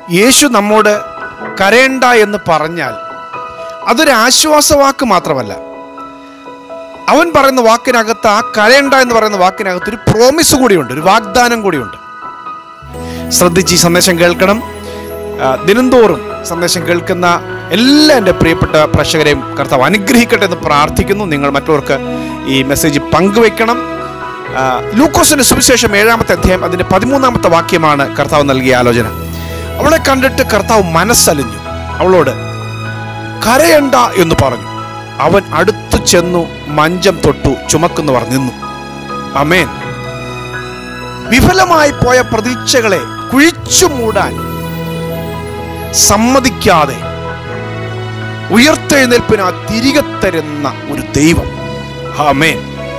യേശു നമ്മോട് കരയണ്ട എന്ന് പറഞ്ഞാൽ അതൊരു ആശ്വാസവാക്ക് മാത്രമല്ല അവൻ പറയുന്ന വാക്കിനകത്ത് ആ കരയണ്ട എന്ന് പറയുന്ന വാക്കിനകത്ത് ഒരു പ്രോമിസ് കൂടിയുണ്ട് ഒരു വാഗ്ദാനം കൂടിയുണ്ട് ശ്രദ്ധിച്ച് ഈ സന്ദേശം കേൾക്കണം ആ, ദിനംതോറും സന്ദേശം കേൾക്കുന്ന എല്ലാ എൻ്റെ പ്രിയപ്പെട്ട പ്രേക്ഷകരെയും കർത്താവ് അനുഗ്രഹിക്കട്ടെ എന്ന് പ്രാർത്ഥിക്കുന്നു നിങ്ങൾ മറ്റുള്ളവർക്ക് ഈ മെസ്സേജ് പങ്കുവെക്കണം ആ, ലൂക്കോസിന്റെ സുവിശേഷം ഏഴാമത്തെ അധ്യായം അതിന്റെ പതിമൂന്നാമത്തെ വാക്യമാണ് കർത്താവ് നൽകിയ ആലോചന അവളെ കണ്ടിട്ട് കർത്താവ് മനസ്സലിഞ്ഞു അവളോട് കരയണ്ട എന്ന് പറഞ്ഞു അവൻ അടുത്തു ചെന്നു മഞ്ചം തൊട്ടു ചുമക്കുന്നവർ നിന്നു അമേൻ വിഫലമായി പോയ പ്രതീക്ഷകളെ കുഴിച്ചു മൂടാൻ സമ്മതിക്കാതെ ഉയർത്തെഴുന്നേൽപ്പിന് ആ തിരികെ തരുന്ന ഒരു ദൈവം ആമേൻ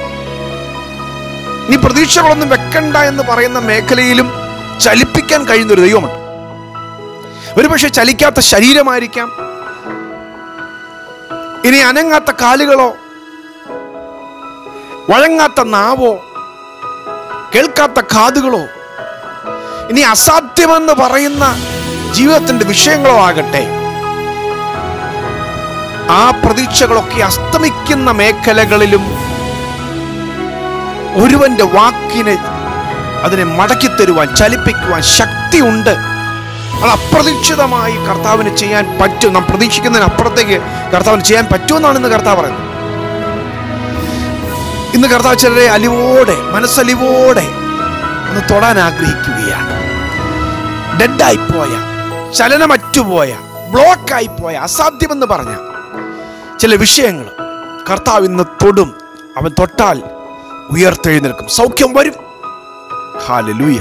നീ പ്രതീക്ഷകളൊന്നും വെക്കണ്ട എന്ന് പറയുന്ന മേഖലയിലും ചലിപ്പിക്കാൻ കഴിയുന്ന ഒരു ദൈവമുണ്ട് ഒരുപക്ഷെ ചലിക്കാത്ത ശരീരമായിരിക്കാം ഇനി അനങ്ങാത്ത കാലുകളോ വഴങ്ങാത്ത നാവോ കേൾക്കാത്ത കാതുകളോ ഇനി അസാധ്യമെന്ന് പറയുന്ന ജീവിതത്തിന്റെ വിഷയങ്ങളോ ആകട്ടെ ആ പ്രതീക്ഷകളൊക്കെ അസ്തമിക്കുന്ന മേഖലകളിലും ഒരുവന്റെ വാക്കിനെ അതിനെ മടക്കി തരുവാൻ ചലിപ്പിക്കുവാൻ ശക്തിയുണ്ട് അത് അപ്രതീക്ഷിതമായി കർത്താവിന് ചെയ്യാൻ പറ്റും നാം പ്രതീക്ഷിക്കുന്നതിന് അപ്പുറത്തേക്ക് കർത്താവിന് ചെയ്യാൻ പറ്റുമെന്നാണ് ഇന്ന് കർത്താവ് പറയുന്നത് ഇന്ന് കർത്താവ് ചിലരെ അലിവോടെ മനസ്സലിവോടെ ഒന്ന് തൊടാൻ ആഗ്രഹിക്കുകയാണ് ഡെഡായി പോയ ചലനമറ്റുപോയ ബ്ലോക്കായി പോയ അസാധ്യമെന്ന് പറഞ്ഞ ചില വിഷയങ്ങൾ കർത്താവ് ഇന്ന് തൊടും അവൻ തൊട്ടാൽ ഉയർത്തെഴുന്നേൽക്കും സൗഖ്യം വരും ഹാലലൂയ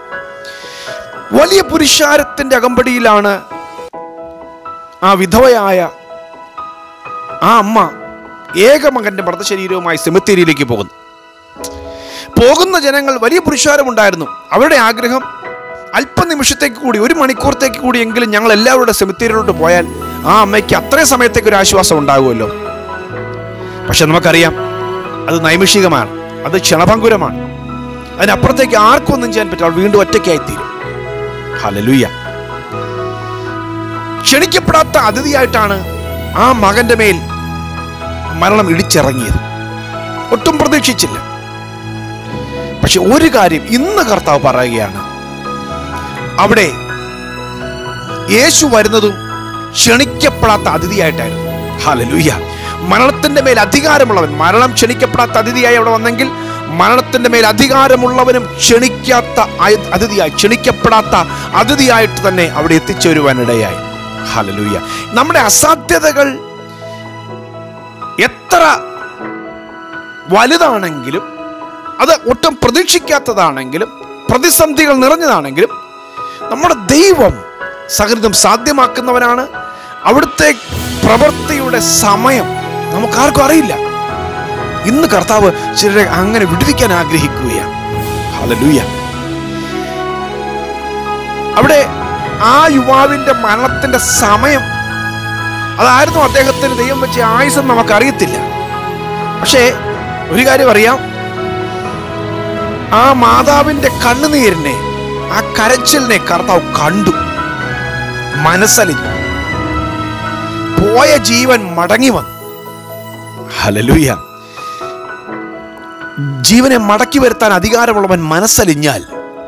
വലിയ പുരുഷാരത്തിന്റെ അകമ്പടിയിലാണ് ആ വിധവയായ ആ അമ്മ ഏകമകന്റെ മൃതശരീരവുമായി സെമിത്തേരിയിലേക്ക് പോകുന്നു പോകുന്ന ജനങ്ങൾ വലിയ പുരുഷാരമുണ്ടായിരുന്നു അവരുടെ ആഗ്രഹം അല്പനിമിഷത്തേക്ക് കൂടി ഒരു മണിക്കൂറത്തേക്ക് കൂടി എങ്കിലും ഞങ്ങൾ എല്ലാവരുടെ സെമിത്തേരിയിലോട്ട് പോയാൽ ആ അമ്മയ്ക്ക് അത്രയും സമയത്തേക്ക് ഒരു ആശ്വാസം ഉണ്ടാകുമല്ലോ പക്ഷെ നമുക്കറിയാം അത് നൈമിഷികമാണ് അത് ക്ഷണഭങ്കുരമാണ് അതിനപ്പുറത്തേക്ക് ആർക്കും ഒന്നും ചെയ്യാൻ പറ്റില്ല അവൾ വീണ്ടും ഒറ്റയ്ക്കായി തീരും ഹലലുയ്യ ക്ഷണിക്കപ്പെടാത്ത അതിഥിയായിട്ടാണ് ആ മകന്റെ മേൽ മരണം ഇടിച്ചിറങ്ങിയത് ഒട്ടും പ്രതീക്ഷിച്ചില്ല പക്ഷെ ഒരു കാര്യം ഇന്ന് കർത്താവ് പറയുകയാണ് അവിടെ യേശു വരുന്നതും ക്ഷണിക്കപ്പെടാത്ത അതിഥിയായിട്ടായിരുന്നു ഹാലലൂയ മരണത്തിന്റെ മേൽ അധികാരമുള്ളവൻ മരണം ക്ഷണിക്കപ്പെടാത്ത അതിഥിയായി അവിടെ വന്നെങ്കിൽ മരണത്തിന്റെ മേൽ അധികാരമുള്ളവനും ക്ഷണിക്കാത്ത അയ- അതിഥിയായി ക്ഷണിക്കപ്പെടാത്ത അതിഥിയായിട്ട് തന്നെ അവിടെ എത്തിച്ചേരുവാനിടയായി ഹാലലൂയ നമ്മുടെ അസാധ്യതകൾ എത്ര വലുതാണെങ്കിലും അത് ഒട്ടും പ്രതീക്ഷിക്കാത്തതാണെങ്കിലും പ്രതിസന്ധികൾ നിറഞ്ഞതാണെങ്കിലും നമ്മുടെ ദൈവം സകൃതം സാധ്യമാക്കുന്നവനാണ് അവിടുത്തെ പ്രവൃത്തിയുടെ സമയം നമുക്കാർക്കും അറിയില്ല ഇന്ന് കർത്താവ് ചിലരെ അങ്ങനെ വിടുവിക്കാൻ ആഗ്രഹിക്കുകയാണ് ഹല്ലേലൂയ അവിടെ ആ യുവാവിന്റെ മരണത്തിന്റെ സമയം അതായിരുന്നു അദ്ദേഹത്തിന് ദൈവം വെച്ച ആയുസം നമുക്കറിയത്തില്ല പക്ഷേ ഒരു കാര്യം അറിയാം ആ മാതാവിന്റെ കണ്ണുനീരിനെ ആ കരച്ചിലിനെ കർത്താവ് കണ്ടു മനസ്സലിഞ്ഞു പോയ ജീവൻ മടങ്ങി വന്നു ഹലലുയ ജീവനെ മടക്കി വരുത്താൻ അധികാരമുള്ളവൻ മനസ്സലിഞ്ഞാൽ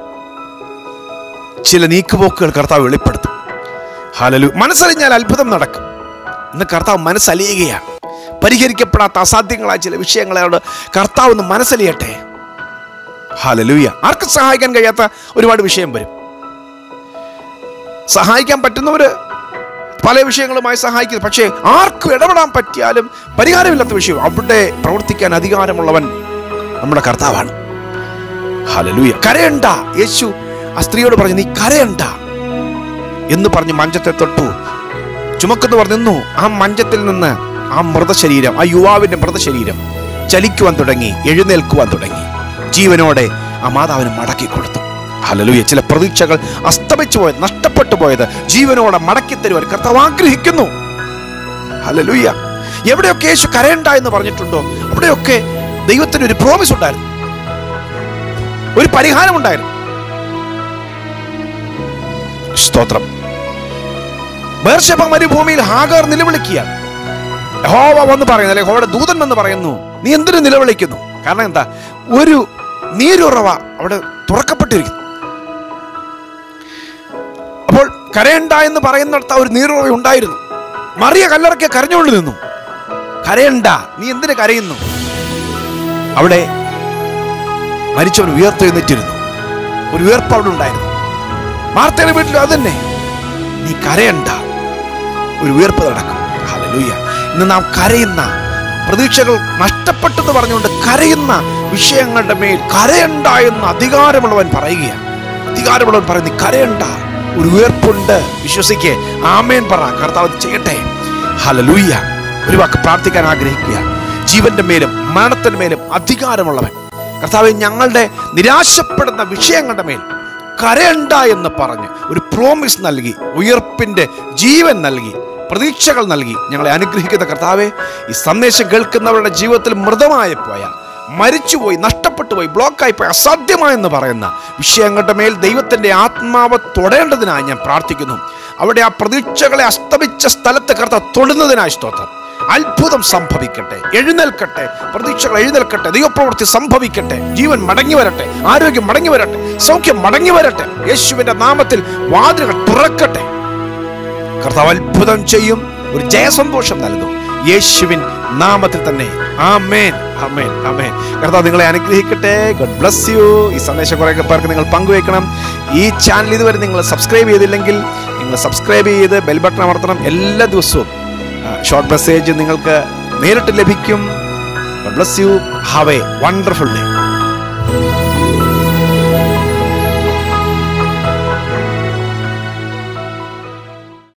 ചില നീക്കുപോക്കുകൾ കർത്താവ് വെളിപ്പെടുത്തും ഹലലു മനസ്സലിഞ്ഞാൽ അത്ഭുതം നടക്കും ഇന്ന് കർത്താവ് മനസ്സലിയുകയാണ് പരിഹരിക്കപ്പെടാത്ത അസാധ്യങ്ങളായ ചില വിഷയങ്ങളോട് കർത്താവ് ഒന്ന് മനസ്സലിയട്ടെ ഹലലൂയ ആർക്കും സഹായിക്കാൻ കഴിയാത്ത ഒരുപാട് വിഷയം വരും സഹായിക്കാൻ പറ്റുന്നവര് പല വിഷയങ്ങളുമായി സഹായിക്കുന്നു പക്ഷേ ആർക്കും ഇടപെടാൻ പറ്റിയാലും പരിഹാരമില്ലാത്ത വിഷയം അവിടെ പ്രവർത്തിക്കാൻ അധികാരമുള്ളവൻ നമ്മുടെ കർത്താവാണ് ഹലലൂയ കരയണ്ട യേശു ആ സ്ത്രീയോട് പറഞ്ഞു നീ കരയണ്ട എന്ന് പറഞ്ഞ് മഞ്ചത്തെ തൊട്ടു ചുമക്കുന്നവർ നിന്നു ആ മഞ്ചത്തിൽ നിന്ന് ആ മൃതശരീരം ആ യുവാവിന്റെ മൃതശരീരം ചലിക്കുവാൻ തുടങ്ങി എഴുന്നേൽക്കുവാൻ തുടങ്ങി ജീവനോടെ ആ മാതാവിന് മടക്കി കൊടുത്തു ഹലലുയ ചില പ്രതീക്ഷകൾ അസ്തമിച്ചു പോയത് നഷ്ടപ്പെട്ടു പോയത് ജീവനോടെ മടക്കി തരുവാൻ കർത്താവ് ആഗ്രഹിക്കുന്നു ഹലലുയ എവിടെയൊക്കെ യേശു കരയണ്ട എന്ന് പറഞ്ഞിട്ടുണ്ടോ അവിടെയൊക്കെ ദൈവത്തിന് ഒരു പ്രോമിസ് ഉണ്ടായിരുന്നു ഒരു പരിഹാരം ഉണ്ടായിരുന്നു സ്തോത്രം ബേർഷബ മരുഭൂമിയിൽ ഹാഗർ നിലവിളിക്കുകയാണ് യഹോവ വന്ന് പറയുന്നു അല്ലെ യഹോവയുടെ ദൂതൻ വന്ന് പറയുന്നു നീ എന്തിനു നിലവിളിക്കുന്നു കാരണം എന്താ ഒരു നീരുറവ അവിടെ തുറക്കപ്പെട്ടിരിക്കുന്നു അപ്പോൾ കരയണ്ട എന്ന് പറയുന്നിടത്ത് ആ ഒരു നീരുറവ ഉണ്ടായിരുന്നു മറിയ കല്ലറയ്ക്ക് കരഞ്ഞുകൊണ്ട് നിന്നു കരയണ്ട നീ എന്തിനു കരയുന്നു അവിടെ മരിച്ചവൻ ഉയർത്തെഴുന്നേറ്റിരുന്നു ഒരു ഉയർപ്പ് അവിടെ ഉണ്ടായിരുന്നു മാർത്തയുടെ വീട്ടിലും അത് തന്നെ നീ കരയണ്ട ഒരു ഉയർപ്പ് നടക്കും ഹല്ലേലൂയ ഇന്ന് നാം കരയുന്ന പ്രതീക്ഷകൾ നഷ്ടപ്പെട്ടെന്ന് പറഞ്ഞുകൊണ്ട് കരയുന്ന വിഷയങ്ങളുടെ മേൽ കരയണ്ട എന്ന് അധികാരമുള്ളവൻ പറയുകയാണ് അധികാരമുള്ളവൻ പറയുന്നു "നീ കരയണ്ട ഒരു ഉയർപ്പുണ്ട് വിശ്വസിക്കേ ആമേൻ പറ കർത്താവ് ഇത് ചെയ്യട്ടെ ഹലലൂയ ഒരു വാക്ക് പ്രാർത്ഥിക്കാൻ ആഗ്രഹിക്കുക ജീവന്റെ മേലും മരണത്തിന്റെ മേലും അധികാരമുള്ളവൻ കർത്താവ് ഞങ്ങളുടെ നിരാശപ്പെടുന്ന വിഷയങ്ങളുടെ മേൽ കരയണ്ട എന്ന് പറഞ്ഞ് ഒരു പ്രോമിസ് നൽകി ഉയർപ്പിന്റെ ജീവൻ നൽകി പ്രതീക്ഷകൾ നൽകി ഞങ്ങളെ അനുഗ്രഹിക്കുന്ന കർത്താവെ ഈ സന്ദേശം കേൾക്കുന്നവരുടെ ജീവിതത്തിൽ മൃതമായി പോയ മരിച്ചുപോയി നഷ്ടപ്പെട്ടു പോയി ബ്ലോക്കായി പോയി അസാധ്യമായെന്ന് പറയുന്ന വിഷയങ്ങളുടെ മേൽ ദൈവത്തിന്റെ ആത്മാവ് തൊടേണ്ടതിനായി ഞാൻ പ്രാർത്ഥിക്കുന്നു അവിടെ ആ പ്രതീക്ഷകളെ അസ്തമിച്ച സ്ഥലത്ത് കർത്ത തൊടുന്നതിനായി സ്തോത്രം അത്ഭുതം സംഭവിക്കട്ടെ എഴുന്നേൽക്കട്ടെ പ്രതീക്ഷകൾ എഴുന്നേൽക്കട്ടെ ദൈവപ്രവൃത്തി സംഭവിക്കട്ടെ ജീവൻ മടങ്ങി വരട്ടെ ആരോഗ്യം മടങ്ങി വരട്ടെ സൗഖ്യം മടങ്ങി വരട്ടെ യേശുവിന്റെ നാമത്തിൽ വാതിലുകൾ തുറക്കട്ടെ കർത്താവ് അത്ഭുതം ചെയ്യും ഒരു ജയസന്തോഷം നൽകും യേശുവിൻ നാമത്തിൽ തന്നെ ആമേൻ ആമേൻ ആമേൻ കർത്താവ് നിങ്ങളെ അനുഗ്രഹിക്കട്ടെ ഗോഡ് ബ്ലസ് യു ഈ സന്ദേശം കുറേ പേർക്ക് നിങ്ങൾ പങ്കുവെക്കണം ഈ ചാനൽ ഇതുവരെ നിങ്ങൾ സബ്സ്ക്രൈബ് ചെയ്തില്ലെങ്കിൽ നിങ്ങൾ സബ്സ്ക്രൈബ് ചെയ്ത് ബെൽ ബട്ടൺ അമർത്തണം എല്ലാ ദിവസവും ഷോർട്ട് മെസ്സേജ് നിങ്ങൾക്ക് നേരിട്ട് ലഭിക്കും bless you have a wonderful day